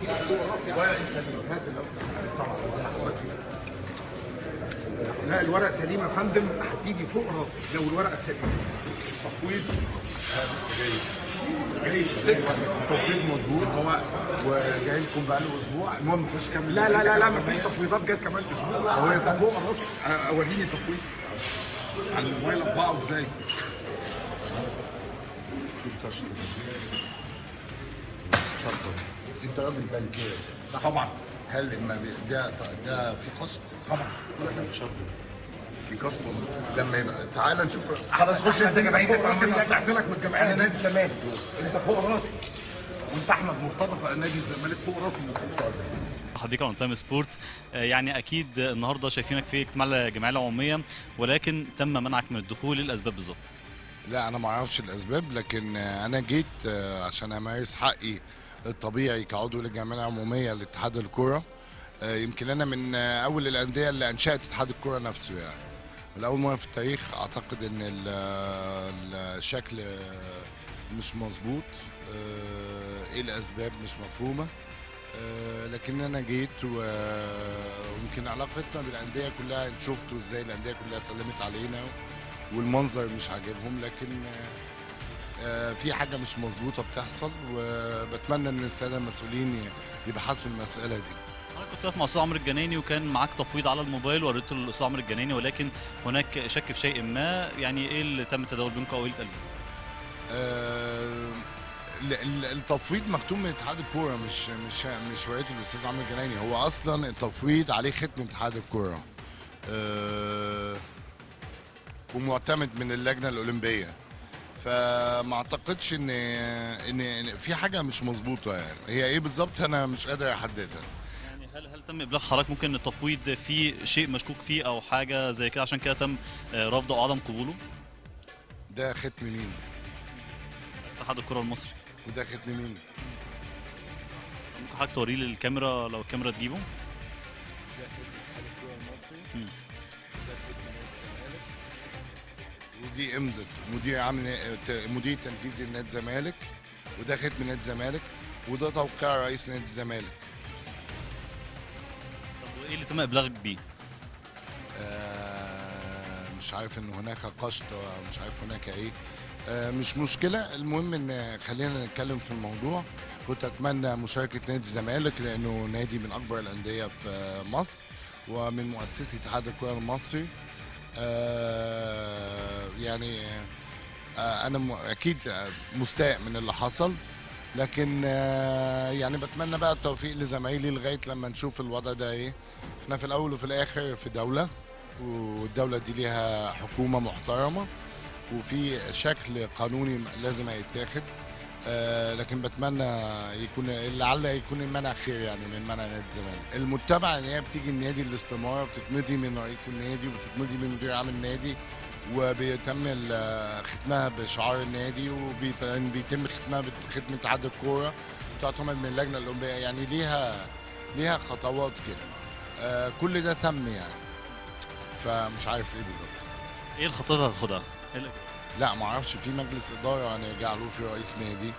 ورق سليم هات لو طبعا زي حضرتك لا الورق سليم يا فندم هتيجي فوق راسي لو الورقه سليمه تفويض جاي ستة التوفيق مظبوط هو وجاي لكم بقاله اسبوع المهم نخش كمل لا لا لا لا مفيش تفويضات جت كمان اسبوع هو انت فوق راسي أ- اوريني تفويض على الموبايل اطبعه ازاي شطه انت راجل بنكير طبعا هل لما بي- ده ده في قسط طبعا في قسط ولا مفيش؟ لما يبقى تعال نشوف خلاص خش انت جمعيتك فوق راسي انا طلعت لك من الجمعيه انا نادي الزمالك انت فوق راسي وانت احمد مرتضى في نادي الزمالك فوق راسي من فوق حضرتك اون تايم سبورتس آه، يعني اكيد النهارده شايفينك في اجتماع الجمعيه العموميه ولكن تم منعك من الدخول إيه الاسباب بالظبط لا انا ما اعرفش الاسباب لكن آه، انا جيت آه، عشان امارس حقي الطبيعي كعضو للجمعيه العموميه لاتحاد الكره آه، يمكن انا من آه، اول الانديه اللي انشات اتحاد الكره نفسه يعني لاول مره في التاريخ اعتقد ان ال- الشكل آه، مش مظبوط آه، ايه الاسباب مش مفهومه آه، لكن انا جيت و- ويمكن علاقتنا بالانديه كلها انت شفتوا ازاي الانديه كلها سلمت علينا والمنظر مش عاجبهم لكن آه، آه، في حاجه مش مظبوطه بتحصل وبتمنى ان الساده المسؤولين يبحثوا المساله دي حضرتك كنت واقف مع الاستاذ عمرو الجناني وكان معاك تفويض على الموبايل وريته للاستاذ عمرو الجناني ولكن هناك شك في شيء ما يعني ايه اللي تم التداول بينكم او ايه اللي اتقال بينكم؟ آه، ال- ال- التفويض مختوم من اتحاد الكوره مش مش مش هوايه الاستاذ عمرو الجناني هو اصلا التفويض عليه ختم اتحاد الكوره آه، ومعتمد من اللجنه الاولمبيه فما اعتقدش ان ان إن في حاجه مش مظبوطه يعني هي ايه بالظبط انا مش قادر احددها يعني هل هل تم ابلاغ حضرتك ممكن التفويض في شيء مشكوك فيه او حاجه زي كده عشان كده تم آه، رفضه او عدم قبوله ده ختم مين اتحاد الكره المصري وده ختم مين ممكن حضرتك توريه للكاميرا لو الكاميرا تجيبه ده ختم اتحاد الكوره المصري مم. ده ختم نادي الزمالك ودي امضت مدير عام نا- ت- مدير تنفيذي لنادي الزمالك وده ختم نادي الزمالك وده توقيع رئيس نادي الزمالك طب وايه اللي تم ابلاغك بيه آه مش عارف ان هناك قشط مش عارف هناك ايه آه مش مشكلة المهم ان خلينا نتكلم في الموضوع كنت اتمنى مشاركة نادي الزمالك لانه نادي من اكبر الاندية في مصر ومن مؤسسي اتحاد الكرة المصري آه يعني آه انا م- اكيد مستاء من اللي حصل لكن آه يعني بتمنى بقى التوفيق لزمايلي لغايه لما نشوف الوضع ده ايه احنا في الاول وفي الاخر في دوله والدوله دي ليها حكومه محترمه وفي شكل قانوني لازم هيتاخد آه لكن بتمنى يكون لعل يكون المنع خير يعني من منع نادي الزمالك المتبع ان هي بتيجي النادي الاستماره بتتمضي من رئيس النادي وبتتمضي من مدير عام النادي وبيتم ال- ختمها بشعار النادي وبيتم ختمها بختم اتحاد الكوره تعتمد من اللجنه الاولمبيه يعني ليها ليها خطوات كده آه كل ده تم يعني فمش عارف ايه بالظبط ايه الخطوات اللي هتاخدها إيه اللي- لا ما اعرفش في مجلس اداره هنرجع له في رئيس نادي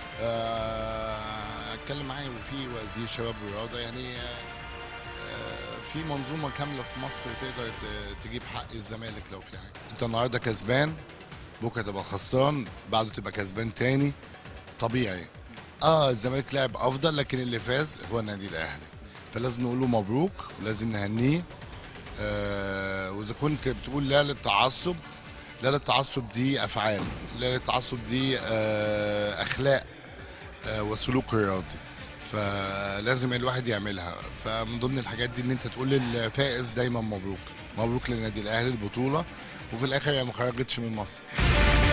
آه، اتكلم معايا وفي وزير شباب ورياضه يعني آه، آه، في منظومه كامله في مصر تقدر ت- تجيب حق الزمالك لو في حاجه انت النهارده كسبان بكره تبقى خسران بعده تبقى كسبان تاني طبيعي اه الزمالك لعب افضل لكن اللي فاز هو النادي الاهلي فلازم نقول له مبروك ولازم نهنيه آه واذا كنت بتقول لا للتعصب لا للتعصب دي افعال لا للتعصب دي آه اخلاق آه وسلوك رياضي فلازم الواحد يعملها فمن ضمن الحاجات دي ان انت تقول للفائز دايما مبروك مبروك للنادي الاهلي البطوله وفي الاخر هي ما خرجتش من مصر